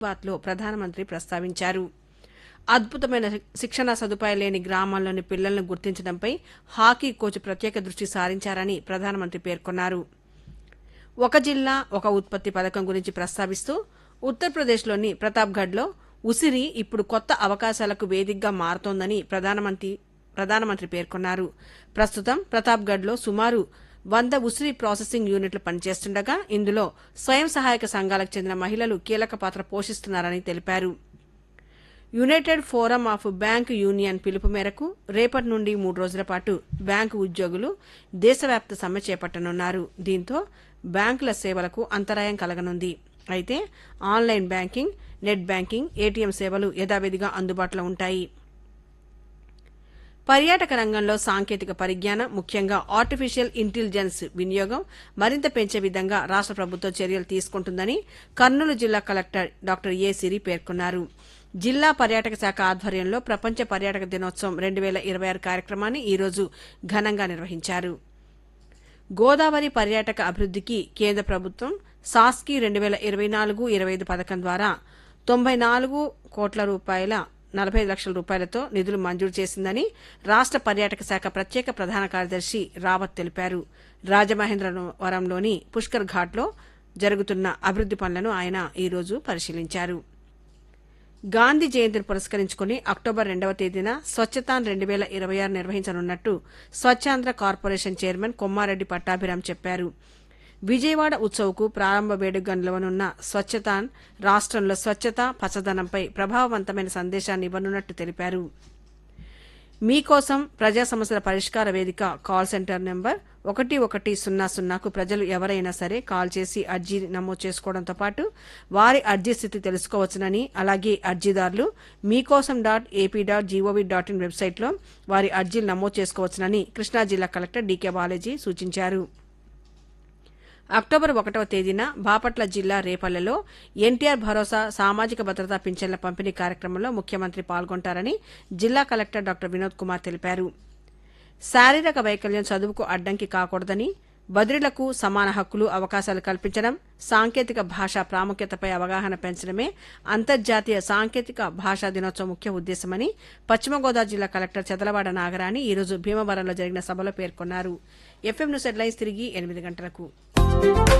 బాత్లో ప్రధానమంత్రి ప్రస్తావించారు అద్భుతమైన శిక్షణ సదుపాయం లేని గ్రామాల్లోని పిల్లలను గుర్తించడంపై హాకీ కోచ్ ప్రత్యేక దృష్టి సారించారని ప్రధానమంత్రి పేర్కొన్నారు ఒక జిల్లా ఒక ఉత్పత్తి పథకం గురించి ప్రస్తావిస్తూ ఉత్తరప్రదేశ్లోని ప్రతాప్గఢ్లో ఉసిరి ఇప్పుడు కొత్త అవకాశాలకు వేదికగా మారుతోందని ప్రధానమంత్రి ప్రధానమంత్రి పేర్కొన్నారు ప్రస్తుతం ప్రతాప్గఢ్లో సుమారు వంద ఉసిరి ప్రాసెసింగ్ యూనిట్లు పనిచేస్తుండగా ఇందులో స్వయం సహాయక సంఘాలకు చెందిన మహిళలు కీలక పాత్ర పోషిస్తున్నారని తెలిపారు united forum of bank union పిలుపు మేరకు రేపటి నుండి మూడు రోజుల పాటు బ్యాంకు ఉద్యోగులు దేశవ్యాప్త సమ్మె చేపట్టనున్నారు దీంతో బ్యాంకుల సేవలకు అంతరాయం కలగనుంది అయితే online banking net banking ATM సేవలు యథావిధిగా అందుబాటులో ఉంటాయి పర్యాటక రంగంలో సాంకేతిక పరిజ్ఞానం ముఖ్యంగా ఆర్టిఫిషియల్ ఇంటెలిజెన్స్ వినియోగం మరింత పెంచే విధంగా రాష్ట ప్రభుత్వం చర్యలు తీసుకుంటుందని కర్నూలు జిల్లా కలెక్టర్ డాక్టర్ ఏ సిరి పేర్కొన్నారు జిల్లా పర్యాటక శాఖ ఆధ్వర్యంలో ప్రపంచ పర్యాటక దినోత్సవం రెండు వేల ఇరవై ఆరు కార్యక్రమాన్ని ఈరోజు ఘనంగా నిర్వహించారు గోదావరి పర్యాటక అభివృద్ధికి కేంద్ర ప్రభుత్వం సాస్కి రెండు వేల ఇరవై నాలుగు ఇరవై ఐదు పథకం ద్వారా తొంభై నాలుగు కోట్ల రూపాయల నలభై లక్షల రూపాయలతో నిధులు మంజూరు చేసిందని రాష్ట పర్యాటక శాఖ ప్రత్యేక ప్రధాన కార్యదర్శి రావత్ తెలిపారు రాజమహేంద్రవరంలోని పుష్కర్ ఘాట్లో జరుగుతున్న అభివృద్ది పనులను ఆయన ఈరోజు పరిశీలించారు గాంధీ జయంతిని పురస్కరించుకుని అక్టోబర్ రెండవ తేదీన స్వచ్ఛతాన్ రెండు వేల ఇరవై ఆరు నిర్వహించనున్నట్టు స్వచ్ఛాంధ్ర కార్పొరేషన్ చైర్మన్ కొమ్మారెడ్డి పట్టాభిరామ్ చెప్పారు విజయవాడ ఉత్సవ్కు ప్రారంభ వేడుకగా నిలవనున్న స్వచ్ఛతాన్ రాష్ట్రంలో స్వచ్ఛత పచ్చదనంపై ప్రభావవంతమైన సందేశాన్ని ఇవ్వనున్నట్టు తెలిపారు మీకోసం ప్రజా సమస్యల పరిష్కార వేదిక కాల్ సెంటర్ నెంబర్ ఒకటి ఒకటి సున్నా సున్నాకు ప్రజలు ఎవరైనా సరే కాల్ చేసి అర్జీ నమోదు చేసుకోవడంతో పాటు వారి అర్జీ స్థితి తెలుసుకోవచ్చునని అలాగే అర్జీదారులు Meekosam dot AP dot G O V dot in వెబ్సైట్లో వారి అర్జీలు నమోదు చేసుకోవచ్చునని కృష్ణా జిల్లా కలెక్టర్ డీకే బాలాజీ సూచించారు అక్టోబర్ ఒకటవ తేదీన బాపట్ల జిల్లా రేపల్లెలో ఎన్టీఆర్ భరోసా సామాజిక భద్రతా పింఛన్ల పంపిణీ కార్యక్రమంలో ముఖ్యమంత్రి పాల్గొంటారని జిల్లా కలెక్టర్ డాక్టర్ వినోద్ కుమార్ తెలిపారు శారీరక వైకల్యం చదువుకు అడ్డంకి కాకూడదని బదిలీలకు సమాన హక్కులు అవకాశాలు కల్పించడం సాంకేతిక భాష ప్రాముఖ్యతపై అవగాహన పెంచడమే అంతర్జాతీయ సాంకేతిక భాషా దినోత్సవం ముఖ్య ఉద్దేశమని పశ్చిమ గోదావరి జిల్లా కలెక్టర్ చదలవాడ నాగరాణి ఈరోజు భీమవరంలో జరిగిన సభలో పేర్కొన్నారు ఎఫ్ఎం న్యూస్ హెడ్లైన్స్ తిరిగి ఎనిమిది గంటలకు